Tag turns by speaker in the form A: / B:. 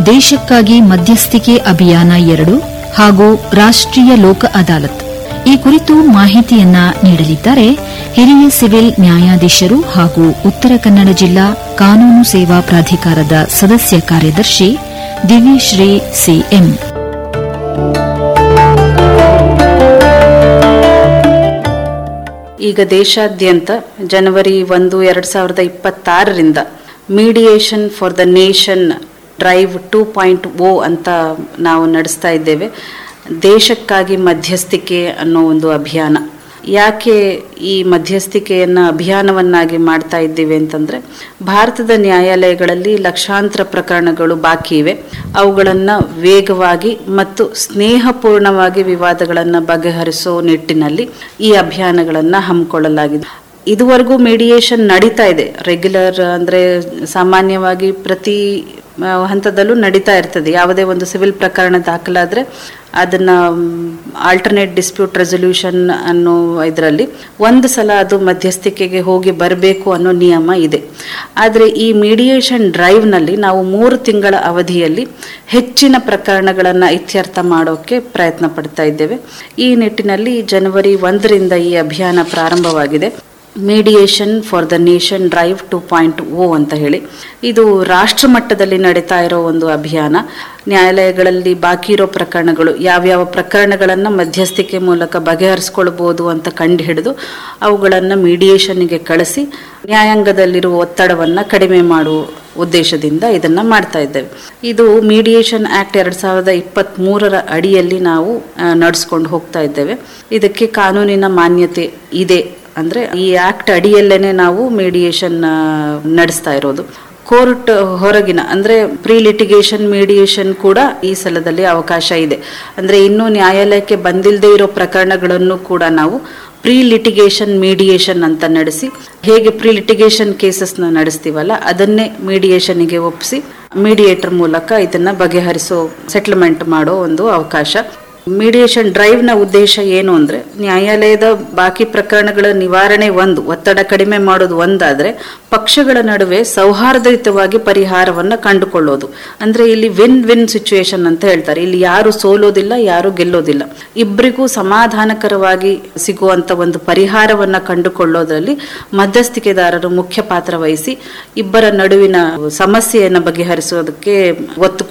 A: ದೇಶಕ್ಕಾಗಿ ಮಧ್ಯಸ್ಥಿಕೆ ಅಭಿಯಾನ ಎರಡು ಹಾಗೂ ರಾಷ್ಟ್ರೀಯ ಲೋಕ ಅದಾಲತ್ ಈ ಕುರಿತು ಮಾಹಿತಿಯನ್ನ ನೀಡಲಿದ್ದಾರೆ ಹಿರಿಯ ಸಿವಿಲ್ ನ್ಯಾಯಾಧೀಶರು ಹಾಗೂ ಉತ್ತರ ಕನ್ನಡ ಜಿಲ್ಲಾ ಕಾನೂನು ಸೇವಾ ಪ್ರಾಧಿಕಾರದ ಸದಸ್ಯ ಕಾರ್ಯದರ್ಶಿ ದಿವ್ಯಶ್ರೀ ಸಿಎಂ
B: ಈಗ ದೇಶಾದ್ಯಂತ ಜನವರಿ ಒಂದು ಎರಡ್ ಸಾವಿರದ ಇಪ್ಪತ್ತಾರರಿಂದ mediation for the nation drive two point O ಅಂತ ನಾವು ನಡೆಸ್ತಾ ಇದ್ದೇವೆ ದೇಶಕ್ಕಾಗಿ ಮಧ್ಯಸ್ಥಿಕೆ ಅನ್ನೋ ಒಂದು ಅಭಿಯಾನ ಯಾಕೆ ಈ ಮಧ್ಯಸ್ಥಿಕೆಯನ್ನು ಅಭಿಯಾನವನ್ನಾಗಿ ಮಾಡ್ತಾ ಇದ್ದೀವಿ ಅಂತಂದ್ರೆ ಭಾರತದ ನ್ಯಾಯಾಲಯಗಳಲ್ಲಿ ಲಕ್ಷಾಂತರ ಪ್ರಕರಣಗಳು ಬಾಕಿ ಇವೆ ಅವುಗಳನ್ನು ವೇಗವಾಗಿ ಮತ್ತು ಸ್ನೇಹಪೂರ್ಣವಾಗಿ ವಿವಾದಗಳನ್ನು ಬಗೆಹರಿಸೋ ನಿಟ್ಟಿನಲ್ಲಿ ಈ ಅಭಿಯಾನಗಳನ್ನು ಹಮ್ಮಿಕೊಳ್ಳಲಾಗಿದೆ ಇದುವರೆಗೂ ಮೀಡಿಯೇಷನ್ ನಡೀತಾ ಇದೆ ರೆಗ್ಯುಲರ್ ಅಂದ್ರೆ ಸಾಮಾನ್ಯವಾಗಿ ಪ್ರತಿ ಆ, ಹಂತದಲ್ಲೂ ನಡೀತಾ ಇರ್ತದೆ ಯಾವುದೇ ಒಂದು ಸಿವಿಲ್ ಪ್ರಕರಣ ದಾಖಲಾದ್ರೆ ಅದನ್ನ ಆಲ್ಟರ್ನೇಟ್ ಡಿಸ್ಪ್ಯೂಟ್ ರೆಸೊಲ್ಯೂಷನ್ ಅನ್ನೋ ಇದರಲ್ಲಿ ಒಂದು ಸಲ ಅದು ಮಧ್ಯಸ್ಥಿಕೆಗೆ ಹೋಗಿ ಬರಬೇಕು ಅನ್ನೋ ನಿಯಮ ಇದೆ ಆದರೆ ಈ ಮೀಡಿಯೇಷನ್ ಡ್ರೈವ್ನಲ್ಲಿ ನಾವು ಮೂರು ತಿಂಗಳ ಅವಧಿಯಲ್ಲಿ ಹೆಚ್ಚಿನ ಪ್ರಕರಣಗಳನ್ನು ಇತ್ಯರ್ಥ ಮಾಡೋಕ್ಕೆ ಪ್ರಯತ್ನ ಪಡ್ತಾ ಇದ್ದೇವೆ ಈ ನಿಟ್ಟಿನಲ್ಲಿ ಜನವರಿ ಒಂದರಿಂದ ಈ ಅಭಿಯಾನ ಪ್ರಾರಂಭವಾಗಿದೆ mediation for the nation drive two point O ಅಂತ ಹೇಳಿ ಇದು ರಾಷ್ಟ್ರ ಮಟ್ಟದಲ್ಲಿ ನಡೀತಾ ಇರೋ ಒಂದು ಅಭಿಯಾನ ನ್ಯಾಯಾಲಯಗಳಲ್ಲಿ ಬಾಕಿ ಇರೋ ಪ್ರಕರಣಗಳು ಯಾವ್ಯಾವ ಪ್ರಕರಣಗಳನ್ನು ಮಧ್ಯಸ್ಥಿಕೆ ಮೂಲಕ ಬಗೆಹರಿಸ್ಕೊಳ್ಬೋದು ಅಂತ ಕಂಡು ಹಿಡಿದು ಅವುಗಳನ್ನು ಮೀಡಿಯೇಷನ್ಗೆ ಕಳಿಸಿ ನ್ಯಾಯಾಂಗದಲ್ಲಿರುವ ಒತ್ತಡವನ್ನು ಕಡಿಮೆ ಮಾಡುವ ಉದ್ದೇಶದಿಂದ ಇದನ್ನ ಮಾಡ್ತಾ ಇದ್ದೇವೆ ಇದು ಮೀಡಿಯೇಷನ್ ಆಕ್ಟ್ ಎರಡ್ ಸಾವಿರದ ಇಪ್ಪತ್ತ್ ಮೂರರ ಅಡಿಯಲ್ಲಿ ನಾವು ನಡೆಸ್ಕೊಂಡು ಹೋಗ್ತಾ ಇದ್ದೇವೆ ಇದಕ್ಕೆ ಕಾನೂನಿನ ಮಾನ್ಯತೆ ಇದೆ ಅಂದ್ರೆ ಈ ಆಕ್ಟ್ ಅಡಿಯಲ್ಲೇನೆ ನಾವು ಮೀಡಿಯೇಷನ್ ನಡೆಸ್ತಾ ಇರೋದು ಕೋರ್ಟ್ ಹೊರಗಿನ ಅಂದ್ರೆ ಪ್ರೀ ಲಿಟಿಗೇಷನ್ ಮೀಡಿಯೇಷನ್ ಕೂಡ ಈ ಸಲದಲ್ಲಿ ಅವಕಾಶ ಇದೆ ಅಂದ್ರೆ ಇನ್ನೂ ನ್ಯಾಯಾಲಯಕ್ಕೆ ಬಂದಿಲ್ಲದೆ ಇರೋ ಪ್ರಕರಣಗಳನ್ನು ಕೂಡ ನಾವು ಪ್ರೀ ಲಿಟಿಗೇಷನ್ ಮೀಡಿಯೇಷನ್ ಅಂತ ನಡೆಸಿ ಹೇಗೆ ಪ್ರೀ ಲಿಟಿಗೇಷನ್ ಕೇಸಸ್ನ ನಡೆಸ್ತೀವಲ್ಲ ಅದನ್ನೇ ಮೀಡಿಯೇಷನ್ಗೆ ಒಪ್ಪಿಸಿ ಮೀಡಿಯೇಟರ್ ಮೂಲಕ ಇದನ್ನ ಬಗೆಹರಿಸೋ ಸೆಟಲ್ಮೆಂಟ್ ಮಾಡೋ ಒಂದು ಅವಕಾಶ ಮೀಡಿಯೇಷನ್ ಡ್ರೈವ್ನ ಉದ್ದೇಶ ಏನು ಅಂದ್ರೆ ನ್ಯಾಯಾಲಯದ ಬಾಕಿ ಪ್ರಕರಣಗಳ ನಿವಾರಣೆ ಒಂದು ಒತ್ತಡ ಕಡಿಮೆ ಮಾಡೋದು ಒಂದಾದ್ರೆ ಪಕ್ಷಗಳ ನಡುವೆ ಸೌಹಾರ್ದಯುತವಾಗಿ ಪರಿಹಾರವನ್ನ ಕಂಡುಕೊಳ್ಳೋದು ಅಂದ್ರೆ ಇಲ್ಲಿ ವಿನ್ ವಿನ್ ಸಿಚುವೇಶನ್ ಅಂತ ಹೇಳ್ತಾರೆ ಇಲ್ಲಿ ಯಾರು ಸೋಲೋದಿಲ್ಲ ಯಾರು ಗೆಲ್ಲೋದಿಲ್ಲ ಇಬ್ಬರಿಗೂ ಸಮಾಧಾನಕರವಾಗಿ ಸಿಗುವಂತ ಒಂದು ಪರಿಹಾರವನ್ನ ಕಂಡುಕೊಳ್ಳೋದ್ರಲ್ಲಿ ಮಧ್ಯಸ್ಥಿಕೆದಾರರು ಮುಖ್ಯ ಪಾತ್ರ ವಹಿಸಿ ಇಬ್ಬರ ನಡುವಿನ ಸಮಸ್ಯೆಯನ್ನು ಬಗೆಹರಿಸೋದಕ್ಕೆ ಒತ್ತು